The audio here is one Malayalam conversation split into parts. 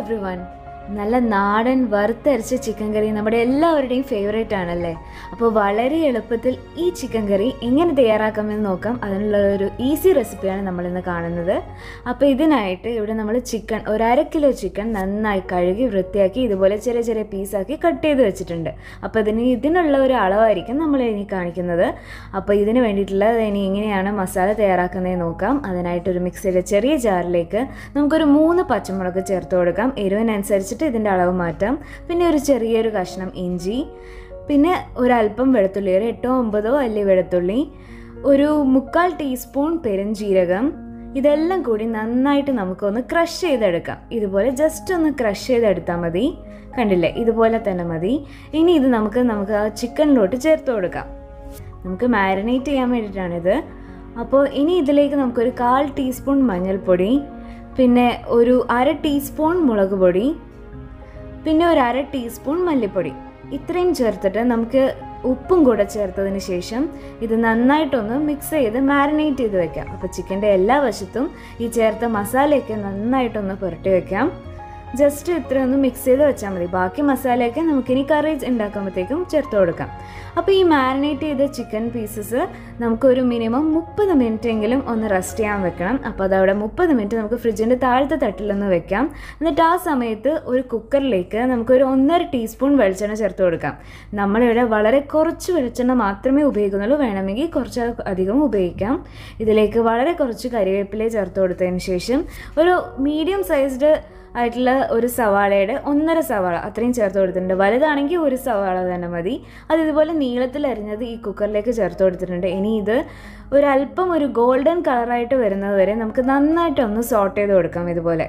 എവ്രി വൺ നല്ല നാടൻ വറുത്തരച്ച ചിക്കൻ കറി നമ്മുടെ എല്ലാവരുടെയും ഫേവറേറ്റ് ആണല്ലേ അപ്പോൾ വളരെ എളുപ്പത്തിൽ ഈ ചിക്കൻ കറി എങ്ങനെ തയ്യാറാക്കാമെന്ന് നോക്കാം അതിനുള്ള ഒരു ഈസി റെസിപ്പിയാണ് നമ്മളിന്ന് കാണുന്നത് അപ്പോൾ ഇതിനായിട്ട് ഇവിടെ നമ്മൾ ചിക്കൻ ഒരു അര കിലോ ചിക്കൻ നന്നായി കഴുകി വൃത്തിയാക്കി ഇതുപോലെ ചെറിയ ചെറിയ പീസാക്കി കട്ട് ചെയ്ത് വെച്ചിട്ടുണ്ട് അപ്പോൾ ഇതിന് ഇതിനുള്ള ഒരു അളവായിരിക്കും നമ്മൾ ഇനി കാണിക്കുന്നത് അപ്പോൾ ഇതിന് വേണ്ടിയിട്ടുള്ള ഇനി എങ്ങനെയാണ് മസാല തയ്യാറാക്കുന്നത് നോക്കാം അതിനായിട്ടൊരു മിക്സിയുടെ ചെറിയ ജാറിലേക്ക് നമുക്കൊരു മൂന്ന് പച്ചമുളക് ചേർത്ത് കൊടുക്കാം എരിവിനനുസരിച്ചിട്ട് ഇതിൻ്റെ അളവ് മാറ്റാം പിന്നെ ഒരു ചെറിയൊരു കഷ്ണം ഇഞ്ചി പിന്നെ ഒരല്പം വെളുത്തുള്ളി ഒരു എട്ടോ ഒമ്പതോ അല്ലി വെളുത്തുള്ളി ഒരു മുക്കാൽ ടീസ്പൂൺ പെരുംജീരകം ഇതെല്ലാം കൂടി നന്നായിട്ട് നമുക്കൊന്ന് ക്രഷ് ചെയ്തെടുക്കാം ഇതുപോലെ ജസ്റ്റ് ഒന്ന് ക്രഷ് ചെയ്തെടുത്താൽ മതി കണ്ടില്ലേ ഇതുപോലെ തന്നെ മതി ഇനി ഇത് നമുക്ക് നമുക്ക് ആ ചിക്കനിലോട്ട് ചേർത്ത് കൊടുക്കാം നമുക്ക് മാരിനേറ്റ് ചെയ്യാൻ വേണ്ടിയിട്ടാണിത് അപ്പോൾ ഇനി ഇതിലേക്ക് നമുക്കൊരു കാൽ ടീസ്പൂൺ മഞ്ഞൾപ്പൊടി പിന്നെ ഒരു അര ടീസ്പൂൺ മുളക് പൊടി പിന്നെ ഒരു അര ടീസ്പൂൺ മല്ലിപ്പൊടി ഇത്രയും ചേർത്തിട്ട് നമുക്ക് ഉപ്പും കൂടെ ചേർത്തതിന് ശേഷം ഇത് നന്നായിട്ടൊന്ന് മിക്സ് ചെയ്ത് മാരിനേറ്റ് ചെയ്ത് വെക്കാം അപ്പോൾ ചിക്കൻ്റെ എല്ലാ വശത്തും ഈ ചേർത്ത മസാലയൊക്കെ നന്നായിട്ടൊന്ന് പുരട്ടി വെക്കാം ജസ്റ്റ് ഇത്രയൊന്ന് മിക്സ് ചെയ്ത് വെച്ചാൽ മതി ബാക്കി മസാലയൊക്കെ നമുക്കിനി കറി ഉണ്ടാക്കുമ്പോഴത്തേക്കും ചേർത്ത് കൊടുക്കാം അപ്പോൾ ഈ മാരിനേറ്റ് ചെയ്ത ചിക്കൻ പീസസ് നമുക്കൊരു മിനിമം മുപ്പത് മിനിറ്റ് എങ്കിലും ഒന്ന് റെസ്റ്റ് ചെയ്യാൻ വെക്കണം അപ്പോൾ അതവിടെ മുപ്പത് മിനിറ്റ് നമുക്ക് ഫ്രിഡ്ജിൻ്റെ താഴത്തെ തട്ടിലൊന്ന് വെക്കാം എന്നിട്ട് ആ സമയത്ത് ഒരു കുക്കറിലേക്ക് നമുക്കൊരു ഒന്നര ടീസ്പൂൺ വെളിച്ചെണ്ണ ചേർത്ത് കൊടുക്കാം നമ്മളിവിടെ വളരെ കുറച്ച് വെളിച്ചെണ്ണ മാത്രമേ ഉപയോഗിക്കുന്നുള്ളൂ വേണമെങ്കിൽ കുറച്ച് അധികം ഉപയോഗിക്കാം ഇതിലേക്ക് വളരെ കുറച്ച് കരിവേപ്പില ചേർത്ത് കൊടുത്തതിന് ശേഷം ഒരു മീഡിയം സൈസ്ഡ് ആയിട്ടുള്ള ഒരു സവാളയുടെ ഒന്നര സവാള അത്രയും ചേർത്ത് കൊടുത്തിട്ടുണ്ട് വലുതാണെങ്കിൽ ഒരു സവാള തന്നെ മതി അത് ഇതുപോലെ നീളത്തിൽ അരിഞ്ഞത് ഈ കുക്കറിലേക്ക് ചേർത്ത് കൊടുത്തിട്ടുണ്ട് ഇനി ഇത് ഒരല്പം ഒരു ഗോൾഡൻ കളറായിട്ട് വരുന്നത് വരെ നമുക്ക് നന്നായിട്ടൊന്ന് സോട്ട് ചെയ്ത് കൊടുക്കാം ഇതുപോലെ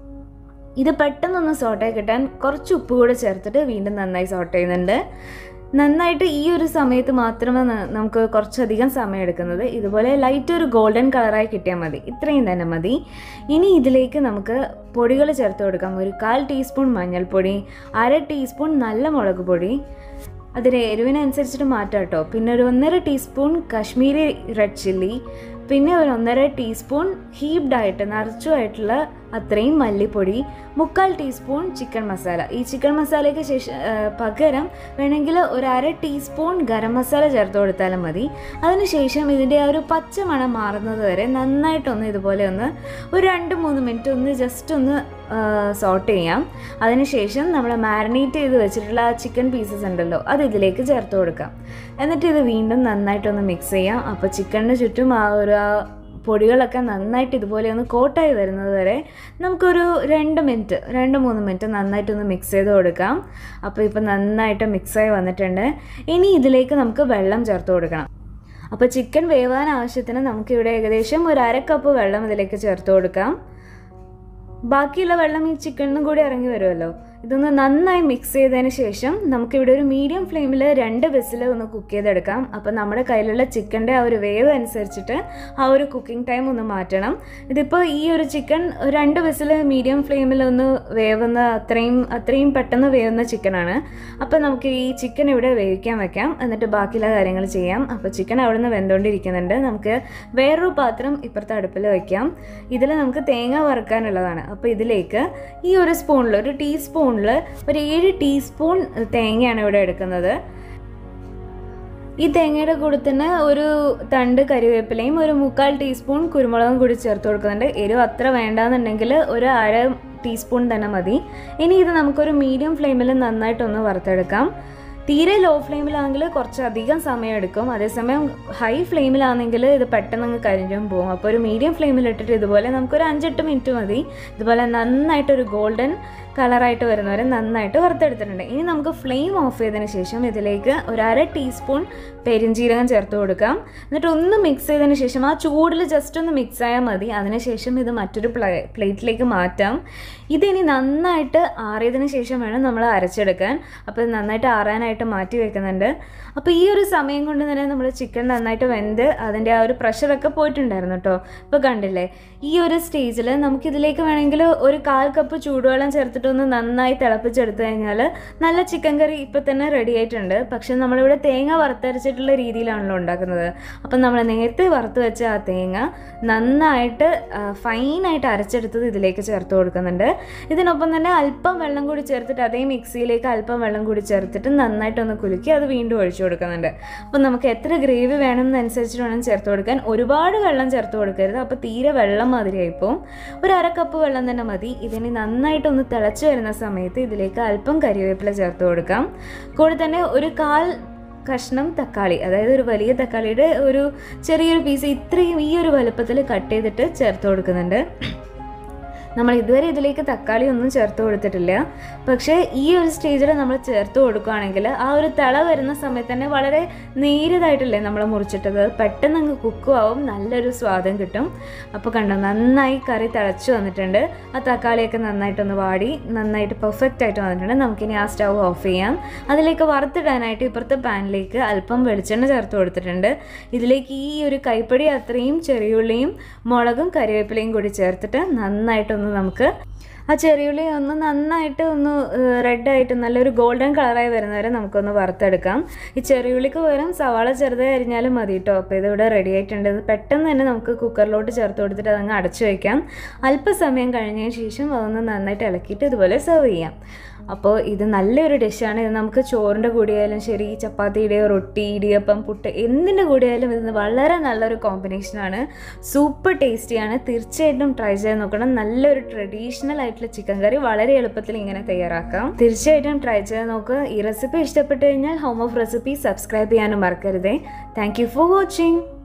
ഇത് പെട്ടെന്നൊന്ന് സോട്ടായി കിട്ടാൻ കുറച്ച് ഉപ്പ് കൂടെ ചേർത്തിട്ട് വീണ്ടും നന്നായി സോട്ട് ചെയ്യുന്നുണ്ട് നന്നായിട്ട് ഈ ഒരു സമയത്ത് മാത്രമേ നമുക്ക് കുറച്ചധികം സമയം എടുക്കുന്നത് ഇതുപോലെ ലൈറ്റ് ഒരു ഗോൾഡൻ കളറായി കിട്ടിയാൽ മതി ഇത്രയും തന്നെ മതി ഇനി ഇതിലേക്ക് നമുക്ക് പൊടികൾ ചേർത്ത് കൊടുക്കാം ഒരു കാൽ ടീസ്പൂൺ മഞ്ഞൾപ്പൊടി അര ടീസ്പൂൺ നല്ല മുളക് പൊടി അതിന് എരിവിനനുസരിച്ചിട്ട് മാറ്റാം കേട്ടോ പിന്നെ ഒരു ഒന്നര ടീസ്പൂൺ കാശ്മീരി റെഡ് ചില്ലി പിന്നെ ഒരു ഒന്നര ടീസ്പൂൺ ഹീപ്ഡ് ആയിട്ട് നിറച്ചുമായിട്ടുള്ള അത്രയും മല്ലിപ്പൊടി മുക്കാൽ ടീസ്പൂൺ ചിക്കൻ മസാല ഈ ചിക്കൻ മസാലയ്ക്ക് ശേഷം പകരം വേണമെങ്കിൽ ഒരു അര ടീസ്പൂൺ ഗരം മസാല ചേർത്ത് കൊടുത്താലും മതി അതിനുശേഷം ഇതിൻ്റെ ആ ഒരു പച്ച മണം മാറുന്നത് വരെ നന്നായിട്ടൊന്ന് ഇതുപോലെ ഒന്ന് ഒരു രണ്ട് മൂന്ന് മിനിറ്റ് ഒന്ന് ജസ്റ്റ് ഒന്ന് സോട്ട് ചെയ്യാം അതിനുശേഷം നമ്മൾ മാരിനേറ്റ് ചെയ്ത് വെച്ചിട്ടുള്ള ആ ചിക്കൻ പീസസ് ഉണ്ടല്ലോ അത് ഇതിലേക്ക് ചേർത്ത് കൊടുക്കാം എന്നിട്ട് ഇത് വീണ്ടും നന്നായിട്ടൊന്ന് മിക്സ് ചെയ്യാം അപ്പോൾ ചിക്കണിന് ചുറ്റും ആ ഒരു ആ പൊടികളൊക്കെ നന്നായിട്ട് ഇതുപോലെ ഒന്ന് കോട്ടായി വരുന്നത് വരെ നമുക്കൊരു രണ്ട് മിനിറ്റ് രണ്ട് മൂന്ന് മിനിറ്റ് നന്നായിട്ടൊന്ന് മിക്സ് ചെയ്ത് കൊടുക്കാം അപ്പോൾ ഇപ്പോൾ നന്നായിട്ട് മിക്സായി വന്നിട്ടുണ്ട് ഇനി ഇതിലേക്ക് നമുക്ക് വെള്ളം ചേർത്ത് കൊടുക്കണം അപ്പോൾ ചിക്കൻ വേവാൻ ആവശ്യത്തിന് നമുക്കിവിടെ ഏകദേശം ഒരു അര കപ്പ് വെള്ളം ഇതിലേക്ക് ചേർത്ത് കൊടുക്കാം ബാക്കിയുള്ള വെള്ളം ഈ ചിക്കനിനും കൂടി ഇറങ്ങി വരുമല്ലോ ഇതൊന്ന് നന്നായി മിക്സ് ചെയ്തതിന് ശേഷം നമുക്കിവിടെ ഒരു മീഡിയം ഫ്ലെയിമിൽ രണ്ട് വിസിൽ ഒന്ന് കുക്ക് ചെയ്തെടുക്കാം അപ്പോൾ നമ്മുടെ കയ്യിലുള്ള ചിക്കൻ്റെ ആ ഒരു വേവ് അനുസരിച്ചിട്ട് ആ ഒരു കുക്കിംഗ് ടൈം ഒന്ന് മാറ്റണം ഇതിപ്പോൾ ഈ ഒരു ചിക്കൻ രണ്ട് വിസിൽ മീഡിയം ഫ്ലെയിമിൽ ഒന്ന് വേവുന്ന അത്രയും അത്രയും പെട്ടെന്ന് വേവുന്ന ചിക്കനാണ് അപ്പോൾ നമുക്ക് ഈ ചിക്കൻ ഇവിടെ വേവിക്കാൻ വെക്കാം എന്നിട്ട് ബാക്കിയുള്ള കാര്യങ്ങൾ ചെയ്യാം അപ്പോൾ ചിക്കൻ അവിടെ നിന്ന് വെന്തുകൊണ്ടിരിക്കുന്നുണ്ട് നമുക്ക് വേറൊരു പാത്രം ഇപ്പുറത്തെ അടുപ്പിൽ വെക്കാം ഇതിൽ നമുക്ക് തേങ്ങ വറുക്കാനുള്ളതാണ് അപ്പോൾ ഇതിലേക്ക് ഈ ഒരു സ്പൂണിൽ ഒരു ടീസ്പൂണിൽ ഒരു ഏഴ് ടീസ്പൂൺ തേങ്ങയാണ് ഇവിടെ എടുക്കുന്നത് ഈ തേങ്ങയുടെ കൂടെ തന്നെ ഒരു തണ്ട് കരിവേപ്പിലയും ഒരു മുക്കാൽ ടീസ്പൂൺ കുരുമുളകും കൂടി ചേർത്ത് കൊടുക്കുന്നുണ്ട് എരിവ് അത്ര വേണ്ടാന്നുണ്ടെങ്കിൽ ഒരു അര ടീസ്പൂൺ തന്നെ മതി ഇനി ഇത് നമുക്കൊരു മീഡിയം ഫ്ലെയിമിൽ നന്നായിട്ടൊന്ന് വറുത്തെടുക്കാം തീരെ ലോ ഫ്ലെയിമിലാണെങ്കിൽ കുറച്ചധികം സമയം എടുക്കും അതേസമയം ഹൈ ഫ്ലെയിമിലാണെങ്കിൽ ഇത് പെട്ടെന്ന് അങ്ങ് കരിഞ്ഞും പോകും അപ്പോൾ ഒരു മീഡിയം ഫ്ലെയിമിൽ ഇട്ടിട്ട് ഇതുപോലെ നമുക്കൊരു അഞ്ചെട്ട് മിനിറ്റ് മതി ഇതുപോലെ നന്നായിട്ടൊരു ഗോൾഡൻ കളറായിട്ട് വരുന്നവരെ നന്നായിട്ട് വറുത്തെടുത്തിട്ടുണ്ട് ഇനി നമുക്ക് ഫ്ലെയിം ഓഫ് ചെയ്തതിന് ശേഷം ഇതിലേക്ക് ഒരു അര ടീസ്പൂൺ പെരിഞ്ചീരകം ചേർത്ത് കൊടുക്കാം എന്നിട്ട് ഒന്ന് മിക്സ് ചെയ്തതിന് ശേഷം ആ ചൂടിൽ ജസ്റ്റ് ഒന്ന് മിക്സ് ആയാൽ മതി അതിനുശേഷം ഇത് മറ്റൊരു പ്ലേ പ്ലേറ്റിലേക്ക് മാറ്റാം ഇതിനി നന്നായിട്ട് ആറിയതിന് ശേഷം വേണം നമ്മൾ അരച്ചെടുക്കാൻ അപ്പോൾ ഇത് നന്നായിട്ട് ആറാനായിട്ട് മാറ്റി വെക്കുന്നുണ്ട് അപ്പോൾ ഈ ഒരു സമയം കൊണ്ട് തന്നെ നമ്മൾ ചിക്കൻ നന്നായിട്ട് വെന്ത് അതിൻ്റെ ആ ഒരു പ്രഷറൊക്കെ പോയിട്ടുണ്ടായിരുന്നു കേട്ടോ ഇപ്പോൾ കണ്ടില്ലേ ഈ ഒരു സ്റ്റേജിൽ നമുക്കിതിലേക്ക് വേണമെങ്കിൽ ഒരു കാൽ കപ്പ് ചൂടുവെള്ളം ചേർത്തിട്ട് ചേർത്തിട്ടൊന്ന് നന്നായി തിളപ്പിച്ചെടുത്തു കഴിഞ്ഞാൽ നല്ല ചിക്കൻ കറി ഇപ്പം തന്നെ റെഡി ആയിട്ടുണ്ട് പക്ഷെ നമ്മളിവിടെ തേങ്ങ വറുത്തരച്ചിട്ടുള്ള രീതിയിലാണല്ലോ ഉണ്ടാക്കുന്നത് അപ്പം നമ്മൾ നേരത്തെ വറുത്ത് വെച്ച ആ തേങ്ങ നന്നായിട്ട് ഫൈനായിട്ട് അരച്ചെടുത്തത് ഇതിലേക്ക് ചേർത്ത് കൊടുക്കുന്നുണ്ട് ഇതിനൊപ്പം തന്നെ അല്പം വെള്ളം കൂടി ചേർത്തിട്ട് അതേ മിക്സിയിലേക്ക് അല്പം വെള്ളം കൂടി ചേർത്തിട്ട് നന്നായിട്ടൊന്ന് കുലുക്കി അത് വീണ്ടും ഒഴിച്ചു കൊടുക്കുന്നുണ്ട് അപ്പം നമുക്ക് എത്ര ഗ്രേവി വേണമെന്നനുസരിച്ചിട്ട് വേണം ചേർത്ത് കൊടുക്കാൻ ഒരുപാട് വെള്ളം ചേർത്ത് കൊടുക്കരുത് അപ്പോൾ തീരെ വെള്ളം മാതിരിയായിപ്പോവും ഒരു അര കപ്പ് വെള്ളം തന്നെ മതി ഇതിന് നന്നായിട്ടൊന്ന് തിളച്ച് വരുന്ന സമയത്ത് ഇതിലേക്ക് അല്പം കരിവേപ്പില ചേർത്ത് കൊടുക്കാം കൂടെ തന്നെ ഒരു കാൽ കഷ്ണം തക്കാളി അതായത് ഒരു വലിയ തക്കാളിയുടെ ഒരു ചെറിയൊരു പീസ് ഇത്രയും ഈ ഒരു വലുപ്പത്തിൽ കട്ട് ചെയ്തിട്ട് ചേർത്ത് കൊടുക്കുന്നുണ്ട് നമ്മൾ ഇതുവരെ ഇതിലേക്ക് തക്കാളി ഒന്നും ചേർത്ത് കൊടുത്തിട്ടില്ല പക്ഷേ ഈ ഒരു സ്റ്റേജിൽ നമ്മൾ ചേർത്ത് കൊടുക്കുകയാണെങ്കിൽ ആ ഒരു തിള വരുന്ന സമയത്ത് തന്നെ വളരെ നേരിയതായിട്ടല്ലേ നമ്മൾ മുറിച്ചിട്ടത് പെട്ടെന്ന് അങ്ങ് കുക്കും ആവും നല്ലൊരു സ്വാദം കിട്ടും അപ്പോൾ കണ്ടോ നന്നായി കറി തിളച്ച് വന്നിട്ടുണ്ട് ആ തക്കാളിയൊക്കെ നന്നായിട്ടൊന്ന് വാടി നന്നായിട്ട് പെർഫെക്റ്റ് ആയിട്ട് വന്നിട്ടുണ്ട് നമുക്കിനി ആ സ്റ്റൗ ഓഫ് ചെയ്യാം അതിലേക്ക് വറുത്തിടാനായിട്ട് ഇപ്പുറത്തെ പാനിലേക്ക് അല്പം വെളിച്ചെണ്ണ ചേർത്ത് കൊടുത്തിട്ടുണ്ട് ഇതിലേക്ക് ഈ ഒരു കൈപ്പടി അത്രയും ചെറിയുള്ളിയും മുളകും കരിവേപ്പിലയും കൂടി ചേർത്തിട്ട് നന്നായിട്ടൊന്ന് നമുക്ക് ആ ചെറിയുള്ളി ഒന്ന് നന്നായിട്ട് ഒന്ന് റെഡായിട്ട് നല്ലൊരു ഗോൾഡൻ കളറായി വരുന്നവരെ നമുക്കൊന്ന് വറുത്തെടുക്കാം ഈ ചെറിയുള്ളിക്ക് പകരം സവാള ചെറുതായി അരിഞ്ഞാലും മതി കേട്ടോ അപ്പോൾ ഇതിവിടെ റെഡി ആയിട്ടുണ്ട് ഇത് പെട്ടെന്ന് തന്നെ നമുക്ക് കുക്കറിലോട്ട് ചേർത്ത് കൊടുത്തിട്ട് അതങ്ങ് അടച്ചു വയ്ക്കാം അല്പസമയം കഴിഞ്ഞതിന് ശേഷം അതൊന്ന് നന്നായിട്ട് ഇളക്കിയിട്ട് ഇതുപോലെ സെർവ് ചെയ്യാം അപ്പോൾ ഇത് നല്ലൊരു ഡിഷാണ് ഇത് നമുക്ക് ചോറിൻ്റെ കൂടെയായാലും ശരി ചപ്പാത്തിയുടെയോ റൊട്ടി ഇടിയപ്പം പുട്ട് എന്തിൻ്റെ കൂടെയായാലും ഇത് വളരെ നല്ലൊരു കോമ്പിനേഷനാണ് സൂപ്പർ ടേസ്റ്റിയാണ് തീർച്ചയായിട്ടും ട്രൈ ചെയ്ത് നോക്കണം നല്ലൊരു ട്രഡീഷണൽ ആയിട്ടുള്ള ചിക്കൻ കറി വളരെ എളുപ്പത്തിൽ ഇങ്ങനെ തയ്യാറാക്കാം തീർച്ചയായിട്ടും ട്രൈ ചെയ്ത് നോക്കുക ഈ റെസിപ്പി ഇഷ്ടപ്പെട്ടു കഴിഞ്ഞാൽ ഹോം ഓഫ് റെസിപ്പി സബ്സ്ക്രൈബ് ചെയ്യാനും മറക്കരുതേ താങ്ക് യു ഫോർ വാച്ചിങ്